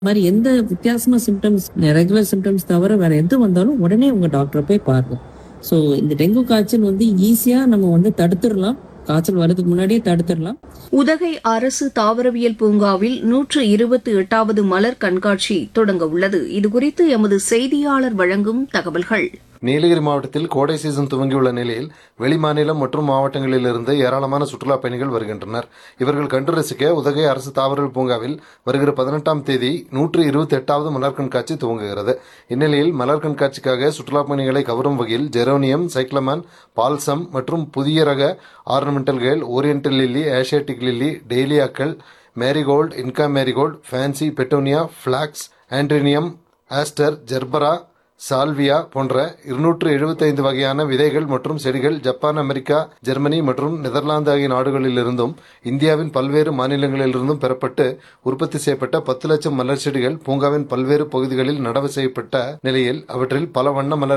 மாதிரி எந்த வித்தியாசமா சிம்டம்ஸ் ரெகுலர் சிம்டம்ஸ் தவிர வேற எது வந்தாலும் உடனே உங்க டாக்டரை போய் பாருங்க ஸோ இந்த டெங்கு காய்ச்சல் வந்து ஈஸியா நம்ம வந்து தடுத்துடலாம் காய்ச்சல் வர்றதுக்கு முன்னாடியே தடுத்துடலாம் உதகை அரசு தாவரவியல் பூங்காவில் நூற்று இருபத்தி எட்டாவது மலர் கண்காட்சி தொடங்க உள்ளது இதுகுறித்து எமது செய்தியாளர் வழங்கும் தகவல்கள் நீலகிரி மாவட்டத்தில் கோடை சீசன் துவங்கியுள்ள நிலையில் வெளிமாநிலம் மற்றும் மாவட்டங்களிலிருந்து ஏராளமான சுற்றுலா பயணிகள் வருகின்றனர் இவர்கள் கண்டு ரசிக்க உதகை அரசு தாவரவியல் பூங்காவில் வருகிற பதினெட்டாம் தேதி நூற்று இருபத்தி எட்டாவது மலர் கண்காட்சி துவங்குகிறது இந்நிலையில் மலர் கண்காட்சிக்காக சுற்றுலா பயணிகளை கவரும் வகையில் ஜெரோனியம் சைக்ளமன் பால்சம் மற்றும் புதிய ரக ornamental kale oriental lily asiatic lily டெய்லியாக்கள் marigold Inca marigold fancy petunia phlox anthurium aster gerbera salvia போன்ற இருநூற்று எழுபத்தைந்து வகையான விதைகள் மற்றும் செடிகள் ஜப்பான் அமெரிக்கா ஜெர்மனி மற்றும் நெதர்லாந்து ஆகிய நாடுகளிலிருந்தும் இந்தியாவின் பல்வேறு மாநிலங்களிலிருந்தும் பெறப்பட்டு உற்பத்தி செய்யப்பட்ட பத்து லட்சம் மலர் செடிகள் பூங்காவின் பல்வேறு பகுதிகளில் நடவு செய்யப்பட்ட நிலையில் அவற்றில் பல வண்ண மலர்